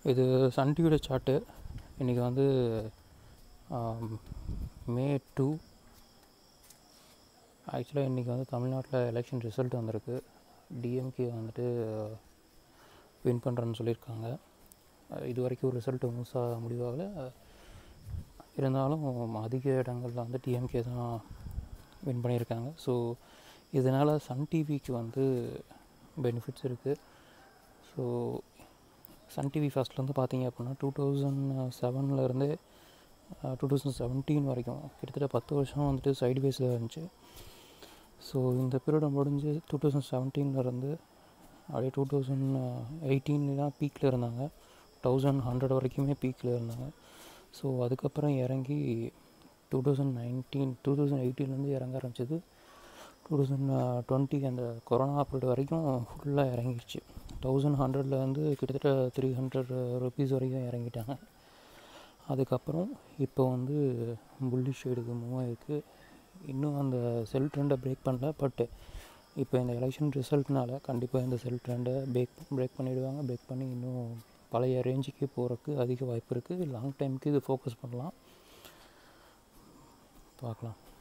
இது சன் டிவியோட சார்ட்டு இன்றைக்கி வந்து மே டூ ஆக்சுவலாக இன்றைக்கி வந்து தமிழ்நாட்டில் எலெக்ஷன் ரிசல்ட் வந்திருக்கு டிஎம்கே வந்துட்டு வின் பண்ணுறேன்னு சொல்லியிருக்காங்க இது வரைக்கும் ரிசல்ட் முழுசாக முடிவாகல இருந்தாலும் அதிக இடங்களில் வந்து டிஎம்கே தான் வின் பண்ணியிருக்காங்க ஸோ இதனால் சன் டிவிக்கு வந்து பெனிஃபிட்ஸ் இருக்குது ஸோ சன் டிவி ஃபஸ்ட்லேருந்து பார்த்தீங்க அப்படின்னா டூ தௌசண்ட் செவன்லேருந்து டூ தௌசண்ட் செவன்டீன் வரைக்கும் கிட்டத்தட்ட பத்து வருஷம் வந்துட்டு சைடு பேஸில் இருந்துச்சு ஸோ இந்த பீரியட் முடிஞ்சு டூ தௌசண்ட் செவன்டீன்லேருந்து அப்படியே டூ தௌசண்ட் எயிட்டீன் தான் பீக்கில் இருந்தாங்க தௌசண்ட் ஹண்ட்ரட் வரைக்குமே பீக்கில் இருந்தாங்க ஸோ அதுக்கப்புறம் இறங்கி two thousand nineteen two thousand எயிட்டீன்லேருந்து இறங்க ஆரம்பிச்சது டூ தௌசண்ட் டுவெண்ட்டி அந்த கொரோனா பீரியட் வரைக்கும் ஃபுல்லாக இறங்கிடுச்சு தௌசண்ட் ஹண்ட்ரடில் வந்து கிட்டத்தட்ட த்ரீ ஹண்ட்ரட் ருபீஸ் வரைக்கும் இறங்கிட்டாங்க அதுக்கப்புறம் இப்போ வந்து புல்லி ஷேடுக்கு மூவ் ஆகிருக்கு இன்னும் அந்த செல் ட்ரெண்டை பிரேக் பண்ணல பட்டு இப்போ இந்த எலெக்ஷன் ரிசல்ட்னால கண்டிப்பாக இந்த செல் ட்ரெண்டை பிரேக் பிரேக் பண்ணிவிடுவாங்க பிரேக் பண்ணி இன்னும் பழைய ரேஞ்சுக்கு போகிறதுக்கு அதிக வாய்ப்பு இருக்குது லாங் டைமுக்கு இது ஃபோக்கஸ் பண்ணலாம் பார்க்கலாம்